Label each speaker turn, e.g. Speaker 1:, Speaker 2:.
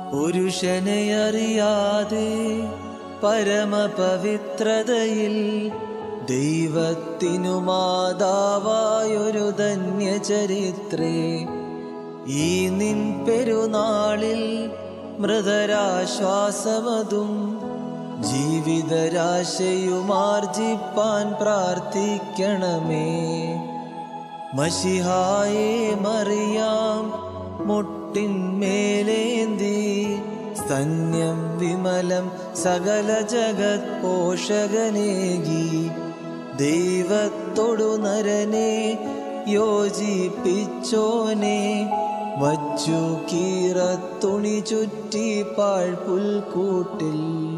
Speaker 1: പുരുഷനെ അറിയാതെ പരമപവിത്രതയിൽ ദൈവത്തിനു മാതാവായൊരു ധന്യചരിത്രേ ഈ നിൻ പെരുന്നാളിൽ മൃതരാശ്വാസമതും ജീവിതരാശയുമാർജിപ്പാൻ പ്രാർത്ഥിക്കണമേ മഷിഹായെ മറിയാം മുട്ടിന്മേലേന്തി സ്തന്യം വിമലം സകല ജഗത് പോഷകനേകി ദൈവത്തോടു നരനെ യോജിപ്പിച്ചോനെ വച്ചു കീറത്തുണി ചുറ്റി പാഴ്പുൽക്കൂട്ടിൽ